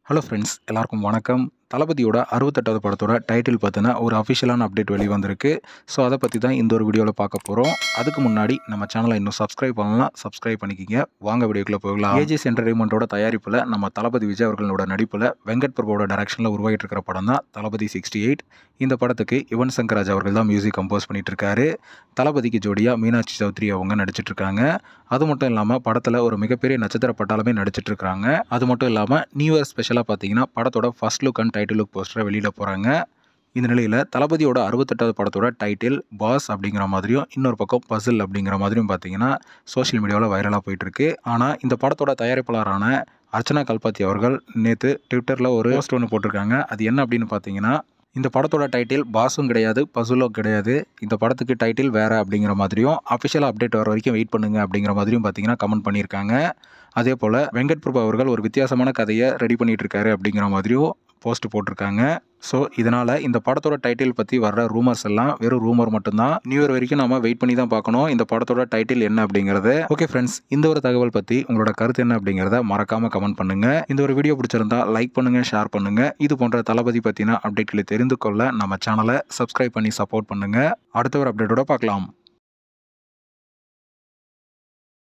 hello friends எல்லாருக்கும் வணக்கம் தளபதியோட அறுபத்தெட்டாவது படத்தோட டைட்டில் பார்த்தினா ஒரு அஃபிஷியலான அப்டேட் வெளி வந்திருக்கு ஸோ அதை பற்றி தான் இந்த ஒரு வீடியோவில் பார்க்க போகிறோம் அதுக்கு முன்னாடி நம்ம சேனலை இன்னும் சப்ஸ்கிரைப் பண்ணலாம் சப்ஸ்கிரைப் பண்ணிக்கிங்க வாங்க வீடியோக்குள்ளே போகலாம் ஏஜிஎஸ் என்டர்டைன்மெண்ட்டோட தயாரிப்பில் நம்ம தளபதி விஜய் அவர்களோட நடிப்பில் வெங்கட் பிரபுவோட டைரக்ஷனில் உருவாகிட்டு இருக்கிற படம் தான் தளபதி சிக்ஸ்டி எயிட் இந்த படத்துக்கு யுவன் சங்கர் ராஜ் அவர்கள் தான் மியூசிக் கம்போஸ் பண்ணிட்டு இருக்காரு தளபதிக்கு ஜோடியாக மீனாட்சி சௌத்ரி அவங்க நடிச்சிட்டு இருக்காங்க அது மட்டும் இல்லாமல் படத்தில் ஒரு மிகப்பெரிய நட்சத்திர பட்டாளமே நடிச்சிட்டு இருக்காங்க அது மட்டும் இல்லாமல் நியூ இயர் ஸ்பெஷலாக பார்த்தீங்கன்னா படத்தோட first look and title look போஸ்டரை வெளியிட போகிறாங்க இந்த நிலையில் தளபதியோட அறுபத்தெட்டாவது படத்தோட டைட்டில் பாஸ் அப்படிங்கிற மாதிரியும் இன்னொரு பக்கம் பசில் அப்படிங்கிற மாதிரியும் பார்த்தீங்கன்னா சோஷியல் மீடியாவில் வைரலாக போயிட்டுருக்கு ஆனால் இந்த படத்தோட தயாரிப்பாளரான அர்ச்சனா கல்பாத்தி அவர்கள் நேற்று ட்விட்டரில் ஒரு போஸ்ட் ஒன்று போட்டிருக்காங்க அது என்ன அப்படின்னு பார்த்தீங்கன்னா இந்த படத்தோட டைட்டில் பாஸும் கிடையாது பசுலும் கிடையாது இந்த படத்துக்கு டைட்டில் வேறு அப்படிங்கிற மாதிரியும் அஃபிஷியல் அப்டேட் வர வரைக்கும் வெயிட் பண்ணுங்க அப்படிங்கிற மாதிரியும் பார்த்தீங்கன்னா கமெண்ட் பண்ணியிருக்காங்க அதே போல் வெங்கட் பிரபு அவர்கள் ஒரு வித்தியாசமான கதையை ரெடி பண்ணிட்டு இருக்காரு அப்படிங்கிற மாதிரியும் போஸ்ட் போட்டிருக்காங்க ஸோ இதனால் இந்த படத்தோட டைட்டில் பற்றி வர்ற ரூமர்ஸ் எல்லாம் வெறும் ரூமர் மட்டும்தான் நியூ இயர் வரைக்கும் நம்ம வெயிட் பண்ணி தான் பார்க்கணும் இந்த படத்தோட டைட்டில் என்ன அப்படிங்கிறது ஓகே ஃப்ரெண்ட்ஸ் இந்த ஒரு தகவல் பற்றி உங்களோட கருத்து என்ன அப்படிங்கிறத மறக்காம கமெண்ட் பண்ணுங்க இந்த ஒரு வீடியோ பிடிச்சிருந்தா லைக் பண்ணுங்க ஷேர் பண்ணுங்க இது போன்ற தளபதி பற்றின அப்டேட்களை தெரிந்து கொள்ள நம்ம சேனலை சப்ஸ்கிரைப் பண்ணி சப்போர்ட் பண்ணுங்க அடுத்த ஒரு அப்டேட்டோட பார்க்கலாம்